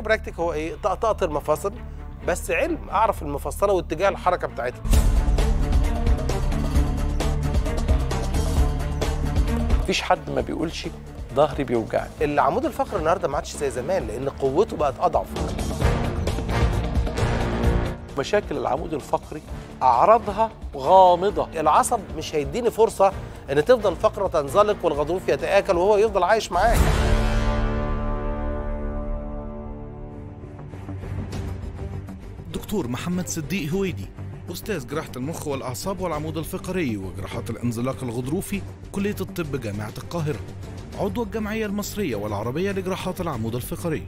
الكيروبراكتيك هو ايه طقطقه المفاصل بس علم اعرف المفصله واتجاه الحركه بتاعتها مفيش حد ما بيقولش ظهري بيوجعني العمود الفقري النهارده ما عادش زي زمان لان قوته بقت اضعف مشاكل العمود الفقري اعراضها غامضه العصب مش هيديني فرصه ان تفضل الفقره تنزلق والغضروف يتاكل وهو يفضل عايش معاك دكتور محمد صديق هويدي أستاذ جراحة المخ والأعصاب والعمود الفقري وجراحات الانزلاق الغضروفي كلية الطب جامعة القاهرة عضو الجمعية المصرية والعربية لجراحات العمود الفقري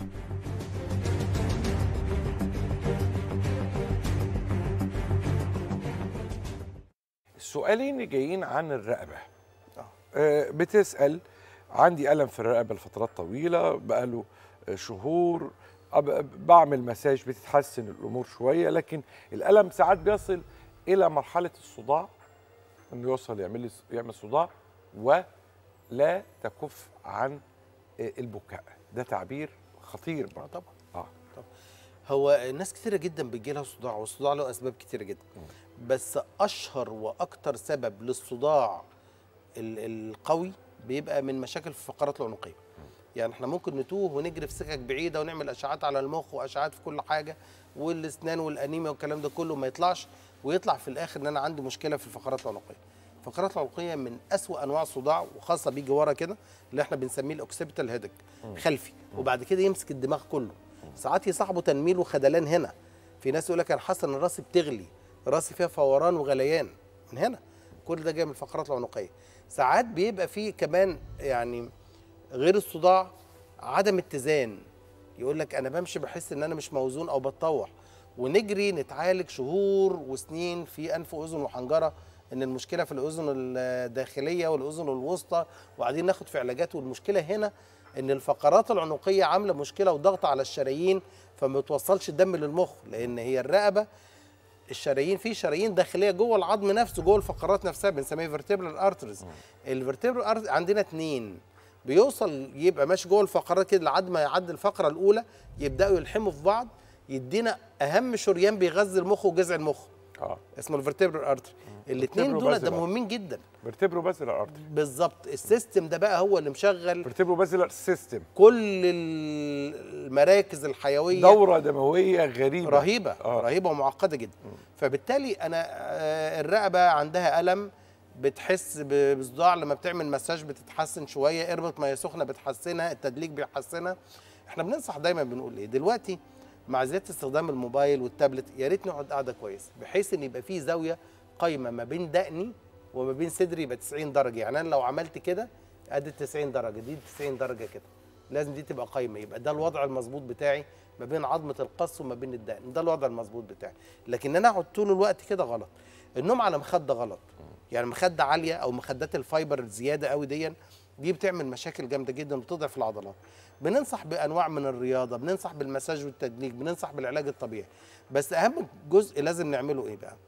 السؤالين اللي جايين عن الرقبه آه، بتسال عندي الم في الرقبه لفترات طويله بقاله آه، شهور أب- بعمل مساج بتتحسن الامور شويه لكن الالم ساعات بيصل الى مرحله الصداع انه يوصل يعمل لي يعمل صداع ولا تكف عن آه، البكاء ده تعبير خطير آه برضه طبعا اه هو ناس كتيره جدا بيجي لها صداع والصداع له اسباب كتيره جدا بس اشهر واكتر سبب للصداع ال- القوي بيبقى من مشاكل في الفقرات العنقيه يعني احنا ممكن نتوه ونجري في سكك بعيده ونعمل اشعات على المخ واشعات في كل حاجه والاسنان والانيميا والكلام ده كله ما يطلعش ويطلع في الاخر ان انا عندي مشكله في الفقرات العنقيه الفقرات العنقيه من أسوأ انواع الصداع وخاصه بيجي ورا كده اللي احنا بنسميه الاوكسيبيتال هيدك خلفي وبعد كده يمسك الدماغ كله ساعات يصاحبه تنميل وخدلان هنا في ناس يقول لك انا حاسس ان راسي بتغلي راسي فيها فوران وغليان من هنا كل ده جاي من الفقرات العنقيه ساعات بيبقى فيه كمان يعني غير الصداع عدم اتزان يقول لك انا بمشي بحس ان انا مش موزون او بتطوح ونجري نتعالج شهور وسنين في انف واذن وحنجره ان المشكله في الاذن الداخليه والاذن الوسطى وقاعدين ناخد في علاجات والمشكله هنا ان الفقرات العنقيه عامله مشكله وضغط على الشرايين فما بتوصلش الدم للمخ لان هي الرقبه الشرايين في شرايين داخليه جوه العظم نفسه جوه الفقرات نفسها بنسميها فيرتبرال ارترز الفيرتبرال ارترز عندنا اتنين بيوصل يبقى ماشي جوه الفقرات كده لحد ما يعدي الفقره الاولى يبداوا يلحموا في بعض يدينا اهم شريان بيغذي المخ وجذع المخ اه اسمه الفيرتبرال ارتري الاثنين vertebral دول ده basilar. مهمين جدا فيرتبرو بازلر ارتري بالظبط السيستم ده بقى هو اللي مشغل فيرتبرو بازلر سيستم كل المراكز الحيويه دوره دمويه غريبه رهيبه آه. رهيبه ومعقده جدا فبالتالي انا آه، الرقبه عندها الم بتحس ب- بصداع لما بتعمل مساج بتتحسن شويه اربط ميه سخنه بتحسنها التدليك بيحسنها احنا بننصح دايما بنقول ايه دلوقتي مع زياده استخدام الموبايل والتابلت يا ريت نقعد قاعده كويس بحيث ان يبقى في زاويه قايمه ما بين دقني وما بين صدري يبقى 90 درجه يعني انا لو عملت كده ادي 90 درجه دي 90 درجه كده لازم دي تبقى قايمه يبقى ده الوضع المظبوط بتاعي ما بين عظمه القص وما بين الدقن ده الوضع المظبوط بتاعي لكن انا اقعد طول الوقت كده غلط النوم على مخده غلط يعني مخده عاليه او مخدات الفايبر الزياده قوي دي دي بتعمل مشاكل جامده جدا وبتضعف العضلات بننصح بانواع من الرياضه بننصح بالمساج والتدليك بننصح بالعلاج الطبيعي بس اهم جزء لازم نعمله ايه بقى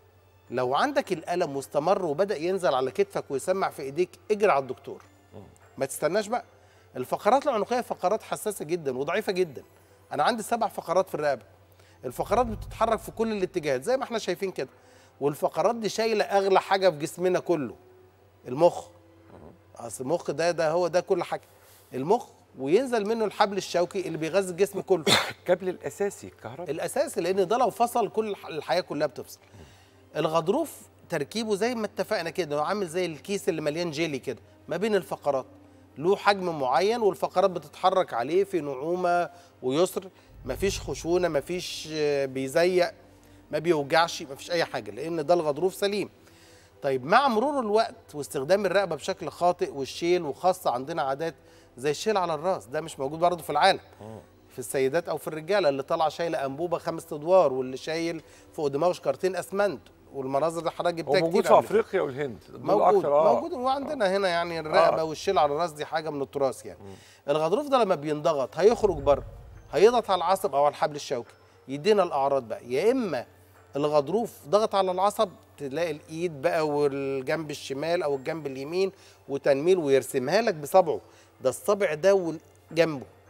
لو عندك الالم واستمر وبدا ينزل على كتفك ويسمع في ايديك اجري على الدكتور ما تستناش بقى الفقرات العنقيه فقرات حساسه جدا وضعيفه جدا انا عندي سبع فقرات في الرقبه الفقرات بتتحرك في كل الاتجاهات زي ما احنا شايفين كده والفقرات دي شايله اغلى حاجه في جسمنا كله المخ اصل المخ ده ده هو ده كل حاجه المخ وينزل منه الحبل الشوكي اللي بيغذي الجسم كله الكابل الاساسي الكهرباء الاساسي لان ده لو فصل كل الح- الحياه كلها بتفصل الغضروف تركيبه زي ما اتفقنا كده هو عامل زي الكيس اللي مليان جيلي كده ما بين الفقرات له حجم معين والفقرات بتتحرك عليه في نعومه ويسر مفيش خشونه مفيش آه، بيزيق ما بيوجعش مفيش اي حاجه لان ده الغضروف سليم طيب مع مرور الوقت واستخدام الرقبه بشكل خاطئ والشيل وخاصه عندنا عادات زي الشيل على الراس ده مش موجود برضه في العالم في السيدات او في الرجاله اللي طالعه شايله انبوبه خمس ادوار واللي شايل فوق دماغه شكارتين اسمنت والمناظر دي حضرتك هو جبتها موجود كتير في قبل كده. افريقيا والهند دول موجود أكتر، آه. موجود وعندنا هنا يعني الرقبه آه. والشيل على الراس دي حاجه من التراث يعني الغضروف ده لما بينضغط هيخرج بره هيضغط على العصب او على الحبل الشوكي يدينا الاعراض بقى يا اما الغضروف ضغط على العصب تلاقي الايد بقى والجنب الشمال او الجنب اليمين وتنميل ويرسمها لك بصبعه ده الصبع ده وجنبه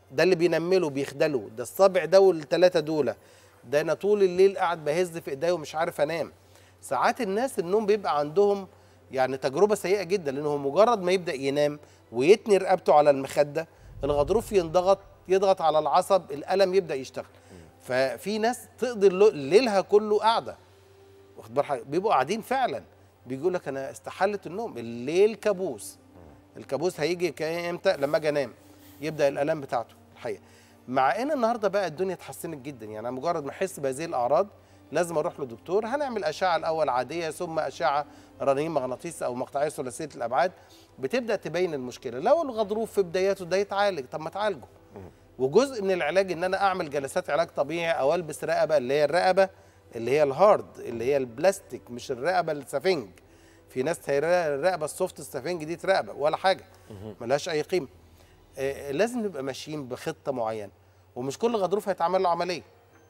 ده اللي بينمله بيخدله ده الصابع ده والثلاثه دول ده انا طول الليل قاعد بهز في ايديا ومش عارف انام ساعات الناس النوم بيبقى عندهم يعني تجربه سيئه جدا لانه مجرد ما يبدا ينام ويتني رقبته على المخده الغضروف ينضغط يضغط على العصب الالم يبدا يشتغل ففي ناس تقضي اللو- ليلها كله قاعده واخد بال حضرتك؟ بيبقوا قاعدين فعلا بيقول لك انا استحلت النوم الليل كابوس الكابوس هيجي كا- امتى لما اجي انام يبدا الالام بتاعته الحقيقه مع ان النهارده بقى الدنيا اتحسنت جدا يعني انا مجرد ما احس بهذه الاعراض لازم اروح لدكتور هنعمل اشعه الاول عاديه ثم اشعه رنين مغناطيسي او مقطعيه ثلاثيه الابعاد بتبدا تبين المشكله لو الغضروف في بداياته ده يتعالج طب ما تعالجه وجزء من العلاج ان انا اعمل جلسات علاج طبيعي او البس رقبه اللي هي الرقبه اللي هي الهارد اللي هي البلاستيك مش الرقبه السفنج في ناس هيرا- الرقبه السوفت السفنج دي رقبه ولا حاجه ملهاش اي قيمه آه، لازم نبقى ماشيين بخطه معينه ومش كل غضروف هيتعمل له عمليه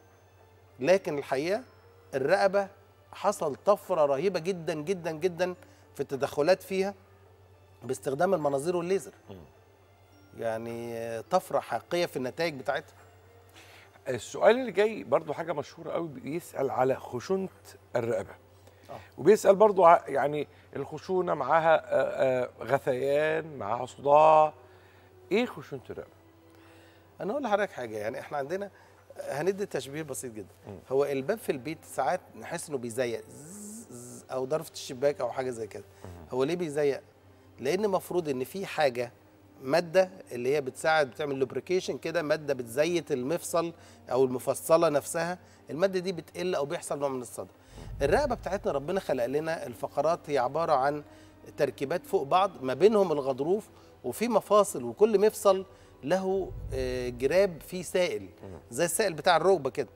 لكن الحقيقه الرقبه حصل طفره رهيبه جدا جدا جدا في التدخلات فيها باستخدام المناظير والليزر يعني آه، طفره حقيقيه في النتائج بتاعتها السؤال اللي جاي برضو حاجه مشهوره قوي بيسال على خشونه الرقبه آه. وبيسال برضو ع- يعني الخشونه معاها آه، آه، غثيان معاها صداع ايه خشونه الرقبه انا اقول لحضرتك حاجه يعني احنا عندنا هندي تشبيه بسيط جدا هو الباب في البيت ساعات نحس انه بيزيق زز- زز او ضرفه الشباك او حاجه زي كده هو ليه بيزيق لان المفروض ان في حاجه ماده اللي هي بتساعد بتعمل لوبريكيشن كده ماده بتزيت المفصل او المفصله نفسها الماده دي بتقل او بيحصل نوع من الصدى الرقبه بتاعتنا ربنا خلق لنا الفقرات هي عباره عن تركيبات فوق بعض ما بينهم الغضروف وفي مفاصل وكل مفصل له آه، جراب فيه سائل زي السائل بتاع الركبه كده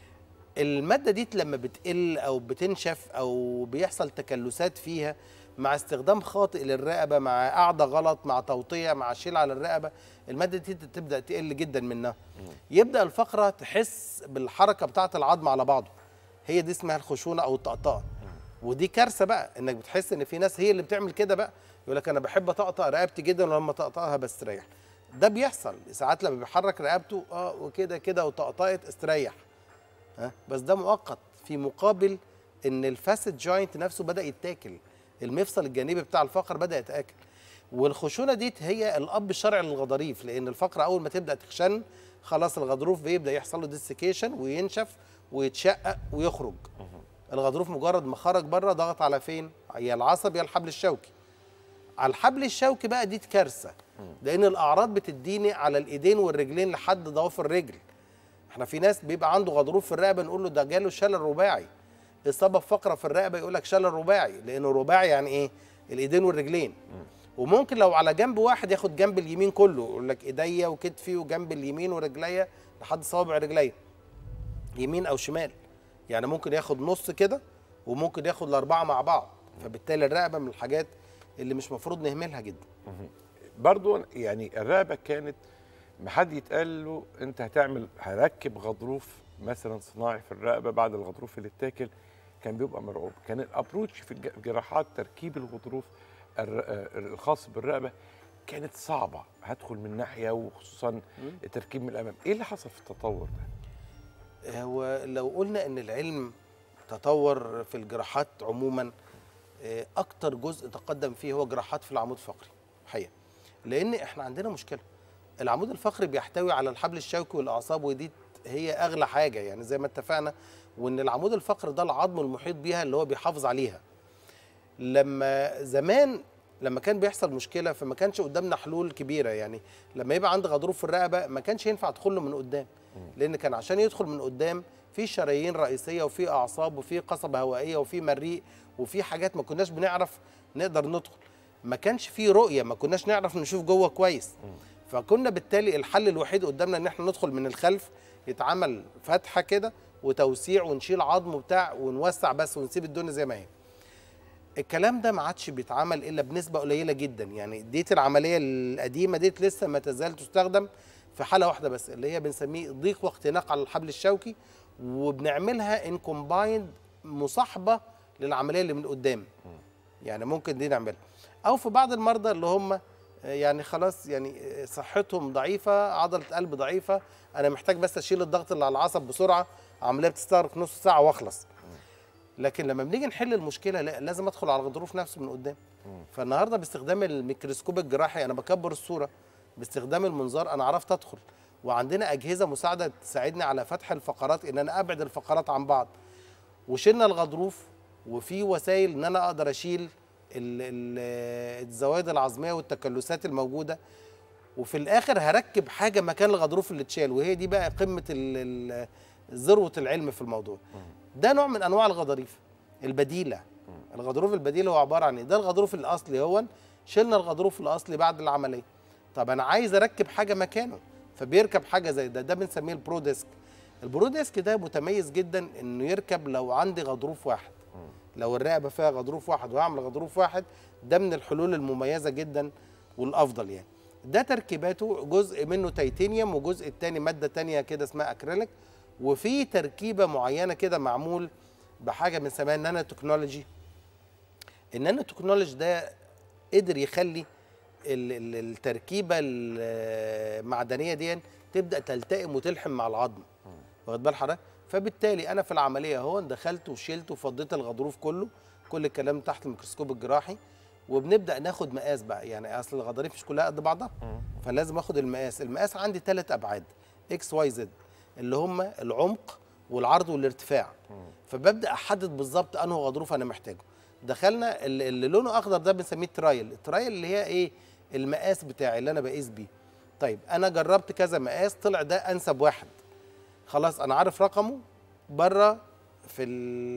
الماده دي لما بتقل او بتنشف او بيحصل تكلسات فيها مع استخدام خاطئ للرقبه مع قعده غلط مع توطيه مع شيل على الرقبه الماده دي تبدا تقل جدا منها يبدا الفقره تحس بالحركه بتاعه العظم على بعضه هي دي اسمها الخشونه او الطقطقه ودي كارثه بقى انك بتحس ان في ناس هي اللي بتعمل كده بقى يقول لك انا بحب اطقطق رقبتي جدا ولما اطقطقها بستريح ده بيحصل ساعات لما بيحرك رقبته اه وكده كده وطقطقت استريح ها بس ده مؤقت في مقابل ان الفاسد جوينت نفسه بدا يتاكل المفصل الجانبي بتاع الفقر بدا يتاكل والخشونه دي هي الاب الشرعي للغضاريف لان الفقره اول ما تبدا تخشن خلاص الغضروف بيبدا يحصل له ديسيكيشن وينشف ويتشقق ويخرج الغضروف مجرد ما خرج بره ضغط على فين يا العصب يا الحبل الشوكي على الحبل الشوكي بقى دي كارثه لان الاعراض بتديني على الايدين والرجلين لحد ضوافر الرجل احنا في ناس بيبقى عنده غضروف في الرقبه نقول له ده جاله شلل رباعي اصابه بفقره في الرقبه يقول لك شلل رباعي لانه رباعي يعني ايه الايدين والرجلين وممكن لو على جنب واحد ياخد جنب اليمين كله يقول لك ايديا وكتفي وجنب اليمين ورجليا لحد صوابع رجليا يمين او شمال يعني ممكن ياخد نص كده وممكن ياخد الاربعه مع بعض فبالتالي الرقبه من الحاجات اللي مش مفروض نهملها جدا برضو يعني الرقبه كانت ما حد يتقال له انت هتعمل هركب غضروف مثلا صناعي في الرقبه بعد الغضروف اللي اتاكل كان بيبقى مرعوب كان الابروتش في الج- جراحات تركيب الغضروف الر- آه، الخاص بالرقبه كانت صعبه هدخل من ناحيه وخصوصا التركيب من الامام ايه اللي حصل في التطور ده هو لو قلنا ان العلم تطور في الجراحات عموما آه، اكتر جزء تقدم فيه هو جراحات في العمود الفقري حقيقه لان احنا عندنا مشكله العمود الفقري بيحتوي على الحبل الشوكي والاعصاب ودي هي اغلى حاجه يعني زي ما اتفقنا وان العمود الفقري ده العظم المحيط بيها اللي هو بيحافظ عليها لما زمان لما كان بيحصل مشكله فما كانش قدامنا حلول كبيره يعني لما يبقى عندي غضروف في الرقبه ما كانش ينفع ادخل له من قدام لان كان عشان يدخل من قدام في شرايين رئيسيه وفي اعصاب وفي قصبه هوائيه وفي مريء وفي حاجات ما كناش بنعرف نقدر ندخل ما كانش في رؤيه ما كناش نعرف نشوف جوه كويس فكنا بالتالي الحل الوحيد قدامنا ان احنا ندخل من الخلف يتعمل فتحه كده وتوسيع ونشيل عظم وبتاع ونوسع بس ونسيب الدنيا زي ما هي الكلام ده ما عادش بيتعمل الا بنسبه قليله جدا يعني ديت العمليه القديمه ديت لسه ما تزال تستخدم في حاله واحده بس اللي هي بنسميه ضيق واختناق على الحبل الشوكي وبنعملها ان كومبايند مصاحبه للعمليه اللي من قدام يعني ممكن دي نعملها او في بعض المرضى اللي هم يعني خلاص يعني صحتهم ضعيفه عضله قلب ضعيفه انا محتاج بس اشيل الضغط اللي على العصب بسرعه عمليه بتستغرق نص ساعه واخلص لكن لما بنيجي نحل المشكله لا لازم ادخل على الغضروف نفسه من قدام فالنهارده باستخدام الميكروسكوب الجراحي انا بكبر الصوره باستخدام المنظار انا عرفت ادخل وعندنا اجهزه مساعده تساعدني على فتح الفقرات ان انا ابعد الفقرات عن بعض وشلنا الغضروف وفي وسائل ان انا اقدر اشيل ال- ال- الزوايد العظميه والتكلسات الموجوده وفي الاخر هركب حاجه مكان الغضروف اللي اتشال وهي دي بقى قمه ال- ال- ذروه العلم في الموضوع ده نوع من انواع الغضاريف البديله الغضروف البديل هو عباره عن ايه ده الغضروف الاصلي هو شلنا الغضروف الاصلي بعد العمليه طب انا عايز اركب حاجه مكانه فبيركب حاجه زي ده ده بنسميه البرو ديسك البرو ديسك ده متميز جدا انه يركب لو عندي غضروف واحد لو الرقبه فيها غضروف واحد وهعمل غضروف واحد ده من الحلول المميزه جدا والافضل يعني ده تركيباته جزء منه تيتانيوم وجزء التاني ماده تانية كده اسمها اكريليك وفي تركيبه معينه كده معمول بحاجه بنسميها النانو تكنولوجي النانو تكنولوجي ده قدر يخلي ال- ال- التركيبه المعدنيه دي تبدا تلتئم وتلحم مع العظم واخد بال حضرتك فبالتالي انا في العمليه اهو دخلت وشلت وفضيت الغضروف كله كل الكلام تحت الميكروسكوب الجراحي وبنبدا ناخد مقاس بقى يعني اصل الغضاريف مش كلها قد بعضها فلازم اخد المقاس المقاس عندي ثلاث ابعاد اكس واي زد اللي هم العمق والعرض والارتفاع فببدا احدد بالظبط انه غضروف انا محتاجه دخلنا ال- اللي لونه اخضر ده بنسميه ترايل الترايل اللي هي ايه المقاس بتاعي اللي انا بقيس بيه طيب انا جربت كذا مقاس طلع ده انسب واحد خلاص انا عارف رقمه بره في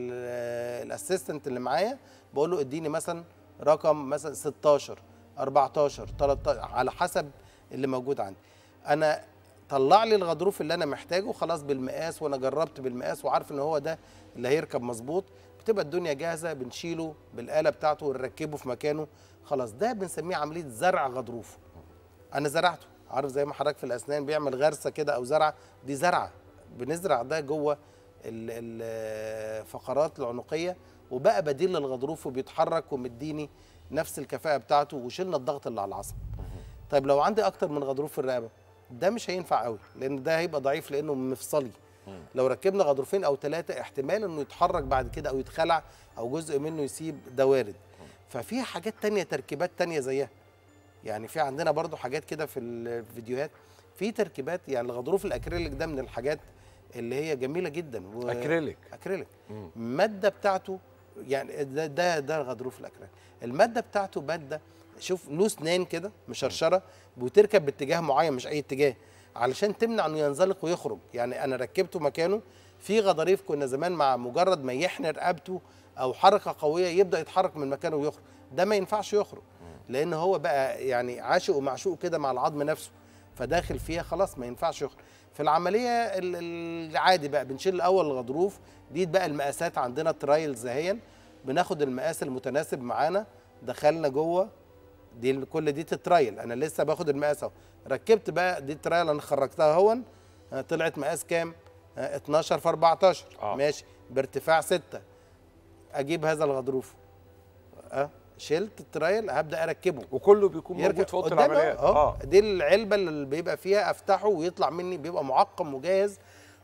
الاسيستنت اللي معايا بقول له اديني مثلا رقم مثلا 16 14 13 على حسب اللي موجود عندي انا طلع لي الغضروف اللي انا محتاجه خلاص بالمقاس وانا جربت بالمقاس وعارف ان هو ده اللي هيركب مظبوط بتبقى الدنيا جاهزه بنشيله بالاله بتاعته ونركبه في مكانه خلاص ده بنسميه عمليه زرع غضروف انا زرعته عارف زي ما حضرتك في الاسنان بيعمل غرسه كده او زرعه دي زرعه بنزرع ده جوه ال- الفقرات العنقيه وبقى بديل للغضروف وبيتحرك ومديني نفس الكفاءه بتاعته وشلنا الضغط اللي على العصب طيب لو عندي اكتر من غضروف في الرقبه ده مش هينفع قوي لان ده هيبقى ضعيف لانه مفصلي لو ركبنا غضروفين او ثلاثه احتمال انه يتحرك بعد كده او يتخلع او جزء منه يسيب ده وارد ففي حاجات تانية تركيبات تانية زيها يعني في عندنا برضو حاجات كده في الفيديوهات في تركيبات يعني الغضروف الاكريليك ده من الحاجات اللي هي جميله جدا و... اكريليك اكريليك الماده بتاعته يعني ده ده ده الغضروف الاكريليك الماده بتاعته ماده شوف له اسنان كده مشرشره وتركب باتجاه معين مش اي اتجاه علشان تمنع انه ينزلق ويخرج يعني انا ركبته مكانه في غضاريف كنا زمان مع مجرد ما يحني رقبته او حركه قويه يبدا يتحرك من مكانه ويخرج ده ما ينفعش يخرج لان هو بقى يعني عاشق ومعشوق كده مع العظم نفسه فداخل فيها خلاص ما ينفعش يخرج في العمليه ال- العادي بقى بنشيل الاول الغضروف دي بقى المقاسات عندنا ترايلز اهي بناخد المقاس المتناسب معانا دخلنا جوه دي ال- كل دي تترايل انا لسه باخد المقاس اهو ركبت بقى دي الترايل انا خرجتها اهون آه، طلعت مقاس كام آه، 12 في 14 آه. ماشي بارتفاع 6 اجيب هذا الغضروف اه شلت الترايل هبدا اركبه وكله بيكون يرجع موجود في اوضه قدامه، العمليات اه دي العلبه اللي بيبقى فيها افتحه ويطلع مني بيبقى معقم وجاهز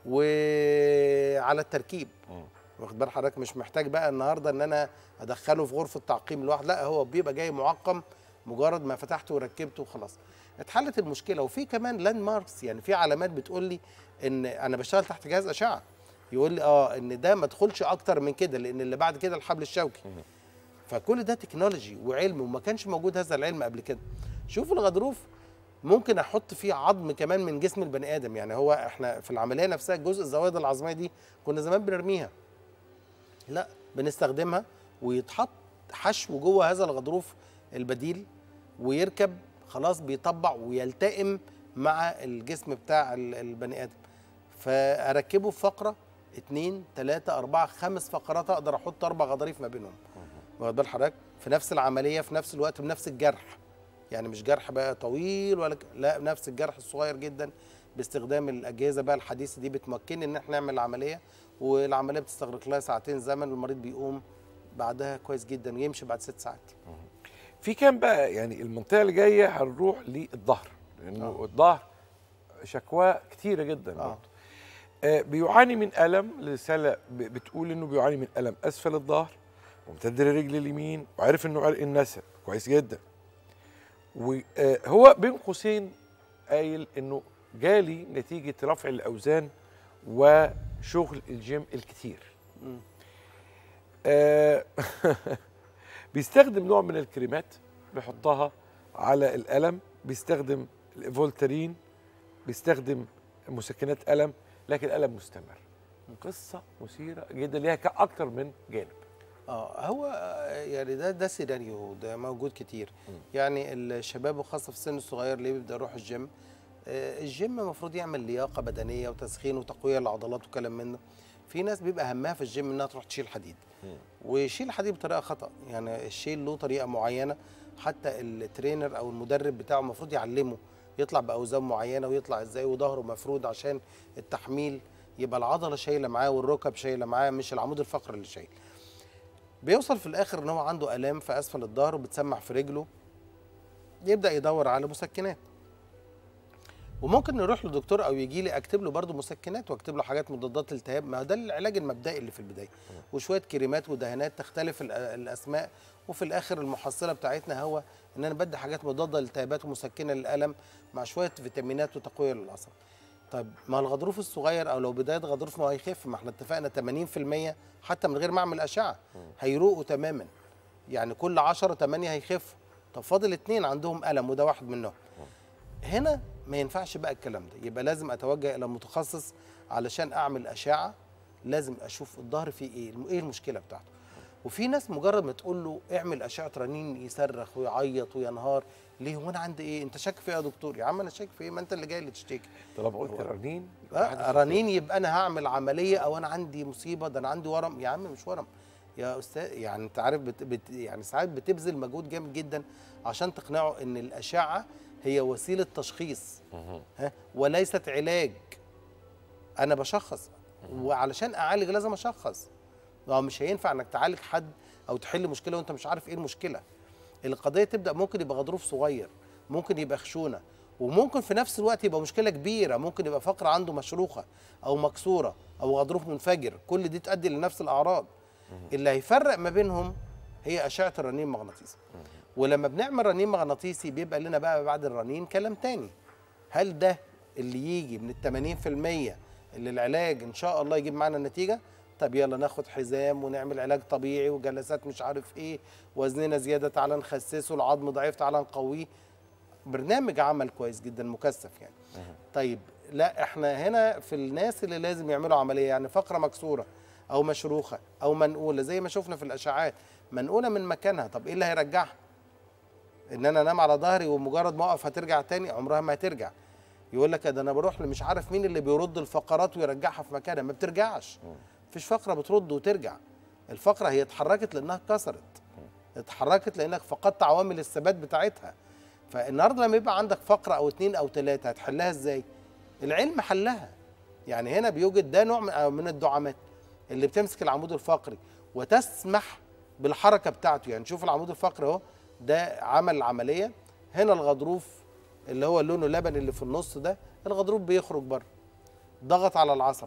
وعلى التركيب واخد بال حضرتك مش محتاج بقى النهارده ان انا ادخله في غرفه تعقيم لوحده لا هو بيبقى جاي معقم مجرد ما فتحته وركبته وخلاص اتحلت المشكله وفي كمان لاند ماركس يعني في علامات بتقول لي ان انا بشتغل تحت جهاز اشعه يقول لي اه ان ده ما تدخلش اكتر من كده لان اللي بعد كده الحبل الشوكي فكل ده تكنولوجي وعلم وما كانش موجود هذا العلم قبل كده شوف الغضروف ممكن احط فيه عظم كمان من جسم البني ادم يعني هو احنا في العمليه نفسها جزء الزوائد العظميه دي كنا زمان بنرميها لا بنستخدمها ويتحط حشو جوه هذا الغضروف البديل ويركب خلاص بيطبع ويلتئم مع الجسم بتاع ال- البني ادم فاركبه في فقره اتنين تلاته اربعه خمس فقرات اقدر احط اربع غضاريف ما بينهم واخد بال حضرتك في نفس العمليه في نفس الوقت بنفس الجرح يعني مش جرح بقى طويل ولا ك- لا نفس الجرح الصغير جدا باستخدام الاجهزه بقى الحديثه دي بتمكنني ان احنا نعمل العمليه والعمليه بتستغرق لها ساعتين زمن والمريض بيقوم بعدها كويس جدا ويمشي بعد ست ساعات في كام بقى يعني المنطقه اللي جايه هنروح للظهر لانه آه. الظهر شكواه كتيره جدا آه. برضه آه بيعاني من الم رساله ب- بتقول انه بيعاني من الم اسفل الظهر ممتد للرجل اليمين وعارف انه عرق النسا كويس جدا وهو بين قوسين قايل انه جالي نتيجه رفع الاوزان وشغل الجيم الكتير مم. آه، بيستخدم نوع من الكريمات بيحطها على الألم بيستخدم الفولترين بيستخدم مسكنات ألم لكن الألم مستمر قصة مثيرة جدا ليها أكتر من جانب اه هو آه، يعني ده ده سيناريو ده موجود كتير يعني الشباب وخاصه في السن الصغير اللي بيبدا يروح الجيم آه، الجيم المفروض يعمل لياقه بدنيه وتسخين وتقويه للعضلات وكلام من ده في ناس بيبقى همها في الجيم انها تروح تشيل حديد ويشيل حديد بطريقه خطا يعني الشيل له طريقه معينه حتى الترينر او المدرب بتاعه المفروض يعلمه يطلع باوزان معينه ويطلع ازاي وظهره مفرود عشان التحميل يبقى العضله شايله معاه والركب شايله معاه مش العمود الفقري اللي شايل بيوصل في الاخر ان هو عنده الام في اسفل الظهر وبتسمح في رجله يبدا يدور على مسكنات وممكن نروح لدكتور او يجي لي اكتب له برضه مسكنات واكتب له حاجات مضادات التهاب ما هو ده العلاج المبدئي اللي في البدايه وشويه كريمات ودهانات تختلف الأ- الاسماء وفي الاخر المحصله بتاعتنا هو ان انا بدي حاجات مضاده للالتهابات ومسكنه للالم مع شويه فيتامينات وتقويه للعصب طيب ما الغضروف الصغير او لو بدايه غضروف ما هو هيخف ما احنا اتفقنا 80% حتى من غير ما اعمل اشعه هيروقوا تماما يعني كل 10 8 هيخفوا طب فاضل اتنين عندهم الم وده واحد منهم هنا ما ينفعش بقى الكلام ده يبقى لازم اتوجه الى متخصص علشان اعمل اشعه لازم اشوف الظهر فيه ايه ايه المشكله بتاعته وفي ناس مجرد ما تقول له اعمل اشعه رنين يصرخ ويعيط وينهار ليه هو انا عندي ايه انت شاك في ايه يا دكتور يا عم انا شاك في ايه ما انت اللي جاي اللي تشتكي طالما قلت رنين آه، رنين يبقى انا هعمل عمليه او انا عندي مصيبه ده انا عندي ورم يا عم مش ورم يا استاذ يعني انت عارف بت بت يعني ساعات بتبذل مجهود جامد جدا عشان تقنعه ان الاشعه هي وسيله تشخيص ها وليست علاج انا بشخص وعلشان اعالج لازم اشخص ما هو مش هينفع انك تعالج حد او تحل مشكله وانت مش عارف ايه المشكله القضيه تبدا ممكن يبقى غضروف صغير ممكن يبقى خشونه وممكن في نفس الوقت يبقى مشكله كبيره ممكن يبقى فقره عنده مشروخه او مكسوره او غضروف منفجر كل دي تؤدي لنفس الاعراض اللي هيفرق ما بينهم هي اشعه الرنين المغناطيسي ولما بنعمل رنين مغناطيسي بيبقى لنا بقى بعد الرنين كلام تاني هل ده اللي يجي من ال 80% اللي العلاج ان شاء الله يجيب معانا النتيجه طب يلا ناخد حزام ونعمل علاج طبيعي وجلسات مش عارف ايه وزننا زياده تعالى نخسسه العظم ضعيف تعالى نقويه برنامج عمل كويس جدا مكثف يعني طيب لا احنا هنا في الناس اللي لازم يعملوا عمليه يعني فقره مكسوره او مشروخه او منقوله زي ما شفنا في الاشعاعات منقوله من مكانها طب ايه اللي هيرجعها ان انا انام على ظهري ومجرد ما اقف هترجع تاني عمرها ما هترجع يقول لك ده انا بروح مش عارف مين اللي بيرد الفقرات ويرجعها في مكانها ما بترجعش مفيش فقره بترد وترجع الفقره هي اتحركت لانها اتكسرت اتحركت لانك فقدت عوامل الثبات بتاعتها فالنهارده لما يبقى عندك فقره او اتنين او تلاته هتحلها ازاي العلم حلها يعني هنا بيوجد ده نوع من- من الدعامات اللي بتمسك العمود الفقري وتسمح بالحركه بتاعته يعني شوف العمود الفقري اهو ده عمل العمليه هنا الغضروف اللي هو لونه لبني اللي في النص ده الغضروف بيخرج بره ضغط على العصب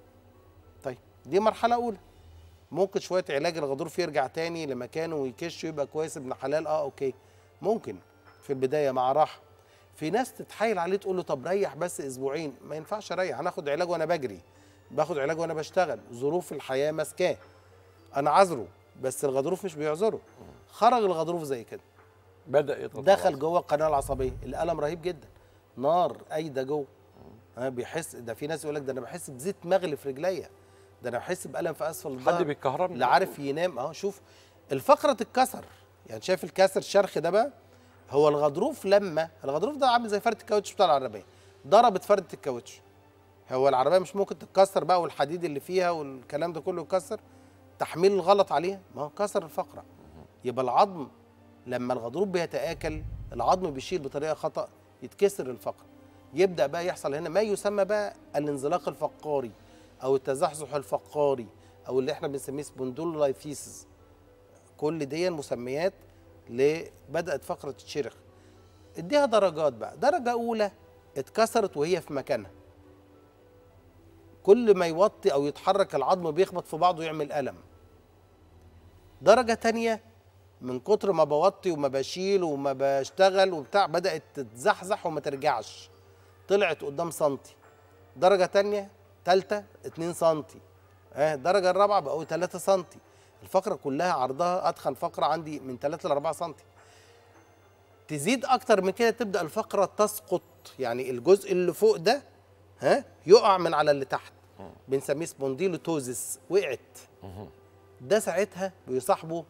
طيب دي مرحله اولى ممكن شويه علاج الغضروف يرجع تاني لمكانه ويكش ويبقى كويس ابن حلال اه اوكي ممكن في البدايه مع راحه في ناس تتحايل عليه تقول له طب ريح بس اسبوعين ما ينفعش اريح هناخد علاج وانا بجري باخد علاج وانا بشتغل ظروف الحياه ماسكاه انا عذره بس الغضروف مش بيعذره خرج الغضروف زي كده بدا يضغط دخل على جوه القناه العصبيه الالم رهيب جدا نار قايده جوه ها بيحس ده في ناس يقول لك ده انا بحس بزيت مغلي في رجليا ده انا بحس بالم في اسفل الظهر حد بيكهربني لا عارف ينام اهو شوف الفقره تتكسر يعني شايف الكسر الشرخ ده بقى هو الغضروف لما الغضروف ده عامل زي فرده الكاوتش بتاع العربيه ضربت فرده الكاوتش هو العربيه مش ممكن تتكسر بقى والحديد اللي فيها والكلام ده كله يتكسر تحميل الغلط عليها ما هو كسر الفقره يبقى العظم لما الغضروف بيتآكل العظم بيشيل بطريقه خطأ يتكسر الفقر يبدأ بقى يحصل هنا ما يسمى بقى الانزلاق الفقاري او التزحزح الفقاري او اللي احنا بنسميه سبوندولولايفيسز كل دي مسميات ليه بدات فقره تتشرخ اديها درجات بقى درجه اولى اتكسرت وهي في مكانها كل ما يوطي او يتحرك العظم بيخبط في بعضه يعمل الم درجه تانية من كتر ما بوطي وما بشيل وما بشتغل وبتاع بدات تتزحزح وما ترجعش طلعت قدام سنتي درجه تانية تالتة 2 سنتي اه الدرجه الرابعه بقوا 3 سنتي الفقره كلها عرضها اتخن فقره عندي من 3 ل 4 سنتي تزيد اكتر من كده تبدا الفقره تسقط يعني الجزء اللي فوق ده ها يقع من على اللي تحت بنسميه سبونديلوتوزيس وقعت ده ساعتها بيصاحبه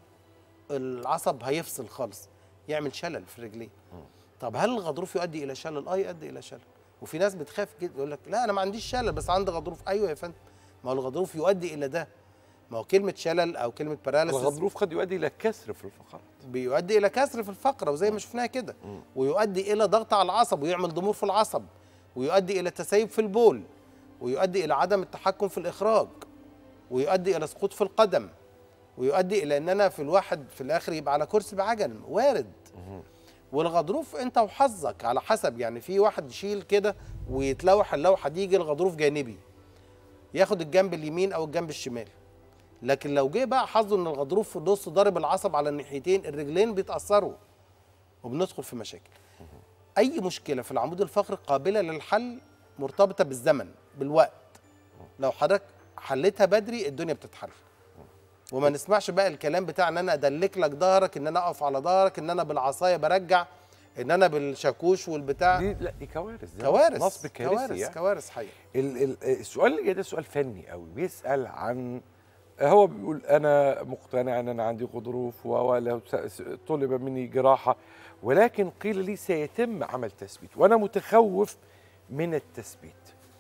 العصب هيفصل خالص يعمل شلل في الرجلين طب هل الغضروف يؤدي الى شلل اه يؤدي الى شلل وفي ناس بتخاف جدا يقول لك لا انا ما عنديش شلل بس عندي غضروف ايوه يا فندم ما هو الغضروف يؤدي الى ده ما هو كلمه شلل او كلمه باراليسيس الغضروف قد يؤدي الى كسر في الفقرات بيؤدي الى كسر في الفقره وزي ما شفناها كده ويؤدي الى ضغط على العصب ويعمل ضمور في العصب ويؤدي الى تسيب في البول ويؤدي الى عدم التحكم في الاخراج ويؤدي الى سقوط في القدم ويؤدي الى ان انا في الواحد في الاخر يبقى على كرسي بعجل وارد والغضروف انت وحظك على حسب يعني في واحد يشيل كده ويتلوح اللوحه دي يجي الغضروف جانبي ياخد الجنب اليمين او الجنب الشمال لكن لو جه بقى حظه ان الغضروف في النص ضارب العصب على الناحيتين الرجلين بيتاثروا وبندخل في مشاكل اي مشكله في العمود الفقري قابله للحل مرتبطه بالزمن بالوقت لو حضرتك حلتها بدري الدنيا بتتحل وما نسمعش بقى الكلام بتاع ان انا ادلك لك ظهرك ان انا اقف على ظهرك ان انا بالعصايه برجع ان انا بالشاكوش والبتاع دي لا دي كوارث ده كوارث نصب كارثي كوارث يعني. كوارث حقيقه ال- ال- السؤال اللي جاي ده سؤال فني قوي بيسال عن هو بيقول انا مقتنع ان انا عندي غضروف ولو طلب مني جراحه ولكن قيل لي سيتم عمل تثبيت وانا متخوف من التثبيت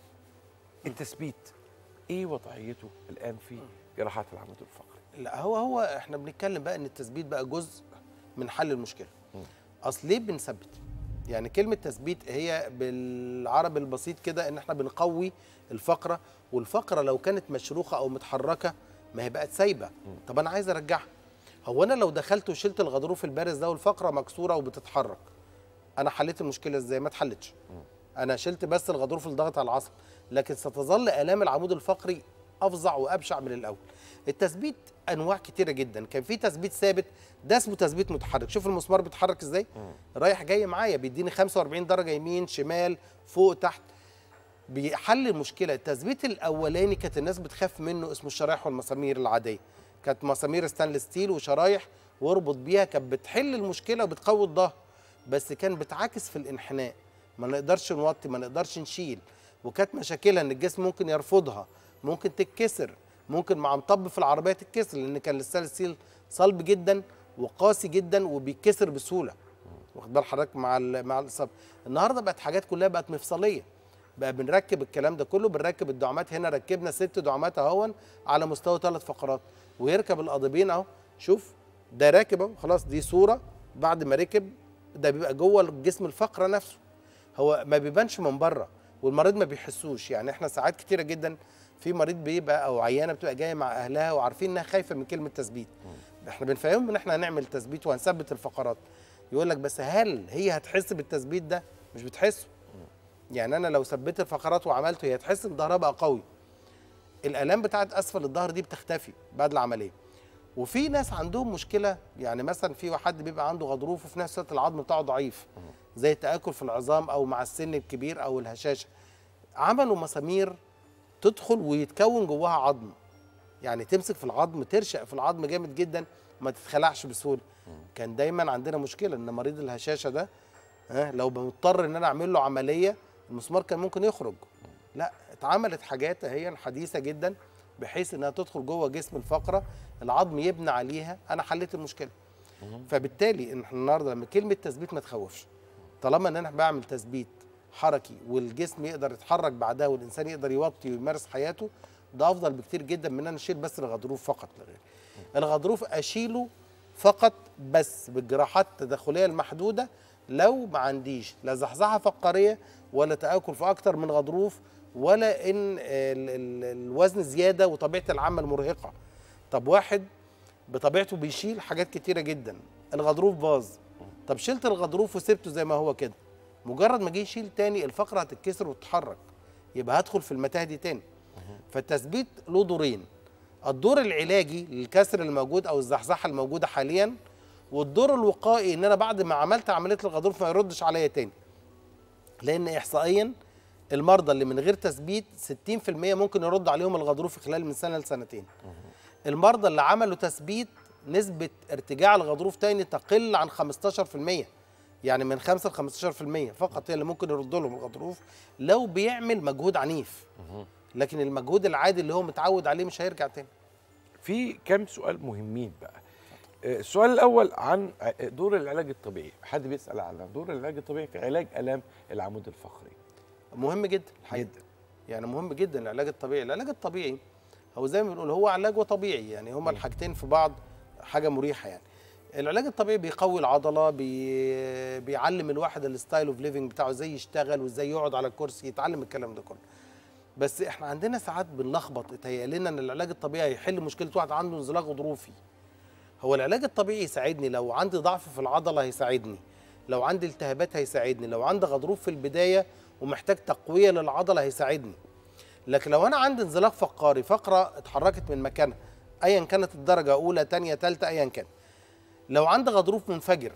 التثبيت ايه وضعيته الان في جراحات العمود الفقري لا هو هو احنا بنتكلم بقى ان التثبيت بقى جزء من حل المشكله اصل ليه بنثبت يعني كلمه تثبيت هي بالعربي البسيط كده ان احنا بنقوي الفقره والفقره لو كانت مشروخه او متحركه ما هي بقت سايبه طب انا عايز ارجعها هو انا لو دخلت وشلت الغضروف البارز ده والفقره مكسوره وبتتحرك انا حليت المشكله ازاي ما اتحلتش انا شلت بس الغضروف الضغط على العصب لكن ستظل الام العمود الفقري افظع وابشع من الاول التثبيت انواع كتيره جدا كان في تثبيت ثابت ده اسمه تثبيت متحرك شوف المسمار بيتحرك ازاي رايح جاي معايا بيديني 45 درجه يمين شمال فوق تحت بيحل المشكله التثبيت الاولاني كانت الناس بتخاف منه اسمه الشرايح والمسامير العاديه كانت مسامير ستانلس ستيل وشرايح واربط بيها كانت بتحل المشكله وبتقوي الظهر بس كان بتعاكس في الانحناء ما نقدرش نوطي ما نقدرش نشيل وكانت مشاكلها ان الجسم ممكن يرفضها ممكن تتكسر ممكن مع مطب في العربيه تتكسر لان كان الستانلس ستيل صلب جدا وقاسي جدا وبيتكسر بسهوله واخد بال حضرتك مع ال مع الصب النهارده بقت حاجات كلها بقت مفصليه بقى بنركب الكلام ده كله بنركب الدعامات هنا ركبنا ست دعامات اهون على مستوى ثلاث فقرات ويركب القضيبين اهو شوف ده راكب اهو خلاص دي صوره بعد ما ركب ده بيبقى جوه جسم الفقره نفسه هو ما بيبانش من بره والمريض ما بيحسوش يعني احنا ساعات كتيره جدا في مريض بيبقى او عيانه بتبقى جايه مع اهلها وعارفين انها خايفه من كلمه تثبيت احنا بنفهمهم ان احنا هنعمل تثبيت وهنثبت الفقرات يقول لك بس هل هي هتحس بالتثبيت ده مش بتحسه يعني انا لو ثبت الفقرات وعملته هي هتحس ان ظهرها بقى قوي الالام بتاعت اسفل الظهر دي بتختفي بعد العمليه وفي ناس عندهم مشكله يعني مثلا في حد بيبقى عنده غضروف وفي نفس الوقت العظم بتاعه ضعيف زي التاكل في العظام او مع السن الكبير او الهشاشه عملوا مسامير تدخل ويتكون جواها عظم يعني تمسك في العظم ترشق في العظم جامد جدا ما تتخلعش بسهوله كان دايما عندنا مشكله ان مريض الهشاشه ده ها لو مضطر ان انا اعمل له عمليه المسمار كان ممكن يخرج لا اتعملت حاجات اهي حديثه جدا بحيث انها تدخل جوه جسم الفقره العظم يبنى عليها انا حليت المشكله فبالتالي ان احنا النهارده لما كلمه تثبيت ما تخوفش طالما ان انا بعمل تثبيت حركي والجسم يقدر يتحرك بعدها والانسان يقدر يوطي ويمارس حياته ده افضل بكتير جدا من ان انا اشيل بس الغضروف فقط لا غير الغضروف اشيله فقط بس بالجراحات التدخليه المحدوده لو ما عنديش لا زحزحه فقاريه ولا تاكل في اكتر من غضروف ولا ان ال ال الوزن زياده وطبيعه العمل مرهقه طب واحد بطبيعته بيشيل حاجات كتيره جدا الغضروف باظ طب شلت الغضروف وسبته زي ما هو كده مجرد ما جه يشيل تاني الفقره هتتكسر وتتحرك يبقى هدخل في المتاهه دي تاني فالتثبيت له دورين الدور العلاجي للكسر الموجود او الزحزحه الموجوده حاليا والدور الوقائي ان انا بعد ما عملت عمليه الغضروف ما يردش عليا تاني لان احصائيا المرضى اللي من غير تثبيت 60% ممكن يرد عليهم الغضروف في خلال من سنه لسنتين المرضى اللي عملوا تثبيت نسبه ارتجاع الغضروف تاني تقل عن 15% يعني من 5 ل 15% فقط هي اللي ممكن يرد لهم الغضروف لو بيعمل مجهود عنيف لكن المجهود العادي اللي هو متعود عليه مش هيرجع تاني في كام سؤال مهمين بقى آه، السؤال الاول عن ع- دور العلاج الطبيعي حد بيسال عن دور العلاج الطبيعي في علاج الام العمود الفقري مهم جدا الحقيقه جدا يعني مهم جدا العلاج الطبيعي العلاج الطبيعي هو زي ما بنقول هو علاج وطبيعي يعني هما الحاجتين في بعض حاجه مريحه يعني العلاج الطبيعي بيقوي العضله بي... بيعلم الواحد الستايل اوف ليفنج بتاعه ازاي يشتغل وازاي يقعد على الكرسي يتعلم الكلام ده كله بس احنا عندنا ساعات بنلخبط اتهيأ لنا ان العلاج الطبيعي هيحل مشكله واحد عنده انزلاق غضروفي هو العلاج الطبيعي يساعدني لو عندي ضعف في العضله هيساعدني لو عندي التهابات هيساعدني لو عندي غضروف في البدايه ومحتاج تقويه للعضله هيساعدني لكن لو انا عندي انزلاق فقاري فقره اتحركت من مكانها ايا كانت الدرجه اولى ثانيه ثالثه ايا كان لو عندي غضروف منفجر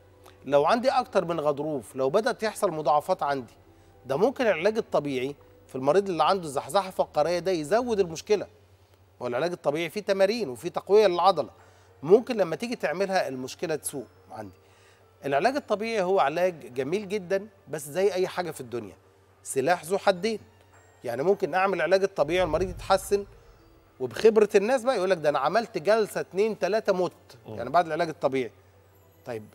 لو عندي اكتر من غضروف لو بدات يحصل مضاعفات عندي ده ممكن العلاج الطبيعي في المريض اللي عنده زحزحه فقاريه ده يزود المشكله والعلاج الطبيعي فيه تمارين وفيه تقويه للعضله ممكن لما تيجي تعملها المشكله تسوء عندي العلاج الطبيعي هو علاج جميل جدا بس زي اي حاجه في الدنيا سلاح ذو حدين يعني ممكن اعمل العلاج الطبيعي والمريض يتحسن وبخبره الناس بقى يقول لك ده انا عملت جلسه اتنين تلاته مت يعني بعد العلاج الطبيعي طيب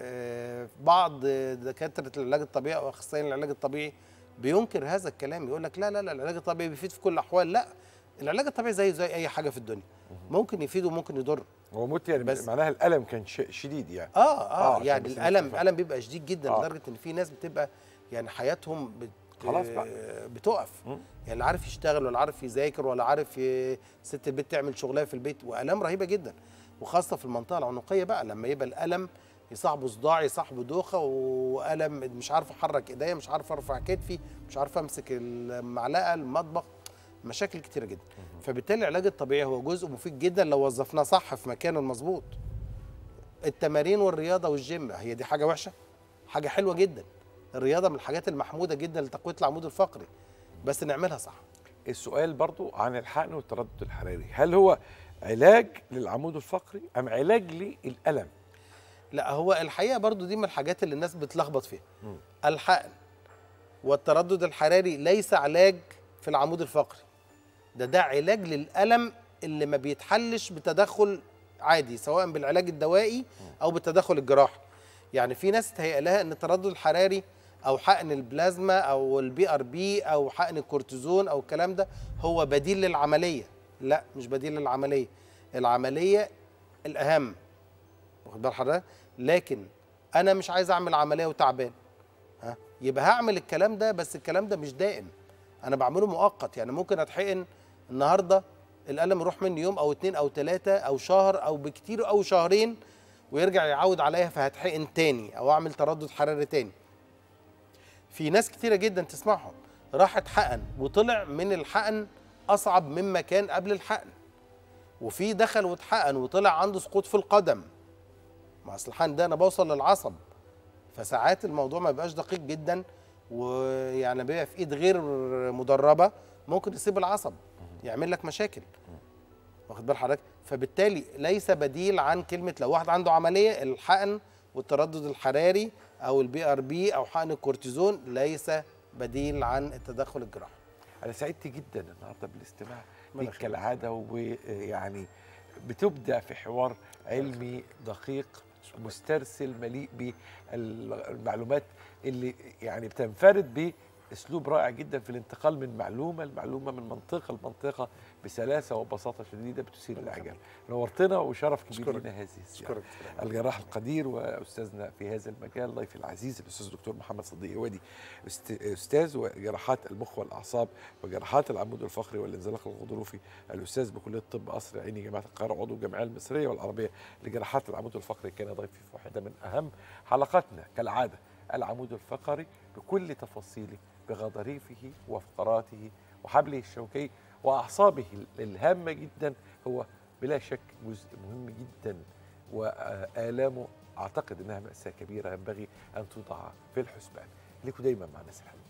آه، بعض دكاتره العلاج الطبيعي او اخصائيين العلاج الطبيعي بينكر هذا الكلام يقول لك لا لا لا العلاج الطبيعي بيفيد في كل الاحوال لا العلاج الطبيعي زيه زي اي حاجه في الدنيا ممكن يفيد وممكن يضر هو موت يعني بس- معناها الالم كان ش- شديد يعني اه اه, عشان يعني بس الالم نفهم. الالم بيبقى شديد جدا آه. لدرجه ان في ناس بتبقى يعني حياتهم بت خلاص بقى. بتقف مم. يعني لا عارف يشتغل ولا عارف يذاكر ولا عارف ي... ست البيت تعمل شغلها في البيت والام رهيبه جدا وخاصه في المنطقه العنقيه بقى لما يبقى الالم يصاحبه صداع يصاحبه دوخه والم مش عارف احرك ايديا مش عارف ارفع كتفي مش عارف امسك المعلقه المطبخ مشاكل كتيره جدا فبالتالي العلاج الطبيعي هو جزء مفيد جدا لو وظفناه صح في مكانه المظبوط التمارين والرياضه والجيم هي دي حاجه وحشه حاجه حلوه جدا الرياضه من الحاجات المحموده جدا لتقويه العمود الفقري بس نعملها صح السؤال برضو عن الحقن والتردد الحراري هل هو علاج للعمود الفقري ام علاج للالم لا هو الحقيقه برضو دي من الحاجات اللي الناس بتلخبط فيها مم. الحقن والتردد الحراري ليس علاج في العمود الفقري ده ده علاج للالم اللي ما بيتحلش بتدخل عادي سواء بالعلاج الدوائي او بالتدخل الجراحي يعني في ناس تهيأ لها ان التردد الحراري او حقن البلازما او البي ار بي او حقن الكورتيزون او الكلام ده هو بديل للعمليه لا مش بديل للعمليه العمليه الاهم واخد بال حضرتك لكن انا مش عايز اعمل عمليه وتعبان ها يبقى هعمل الكلام ده بس الكلام ده مش دائم انا بعمله مؤقت يعني ممكن اتحقن النهارده الالم يروح مني يوم او اتنين او تلاته او شهر او بكتير او شهرين ويرجع يعود عليا فهتحقن تاني او اعمل تردد حراري تاني في ناس كتيره جدا تسمعهم راحت حقن وطلع من الحقن اصعب مما كان قبل الحقن وفي دخل واتحقن وطلع عنده سقوط في القدم ما اصل الحقن ده انا بوصل للعصب فساعات الموضوع ما بيبقاش دقيق جدا ويعني بيبقى في ايد غير مدربه ممكن يسيب العصب يعمل لك مشاكل واخد بال حضرتك فبالتالي ليس بديل عن كلمه لو واحد عنده عمليه الحقن والتردد الحراري او البي ار بي او حقن الكورتيزون ليس بديل عن التدخل الجراحي انا سعدت جدا النهارده بالاستماع الله ليك يخليك. كالعاده ويعني بتبدع في حوار علمي دقيق مسترسل مليء بالمعلومات اللي يعني بتنفرد اسلوب رائع جدا في الانتقال من معلومه لمعلومه من منطقه لمنطقه بسلاسه وبساطه شديده بتثير الاعجاب نورتنا وشرف كبير أشكرك. لنا هذه الزياره اشكرك الجراح القدير واستاذنا في هذا المجال ضيفي العزيز الاستاذ الدكتور محمد صديق وادي است- استاذ وجراحات المخ والاعصاب وجراحات العمود الفقري والانزلاق الغضروفي الاستاذ بكليه طب قصر عيني جامعه القاهره عضو الجمعيه المصريه والعربيه لجراحات العمود الفقري كان ضيفي في واحده من اهم حلقاتنا كالعاده العمود الفقري بكل تفاصيله بغضاريفه وفقراته وحبله الشوكي واعصابه الهامه جدا هو بلا شك جزء مهم جدا وآلامه أعتقد أنها مأساة كبيرة ينبغي أن توضع في الحسبان لكم دايما مع الناس الحلوة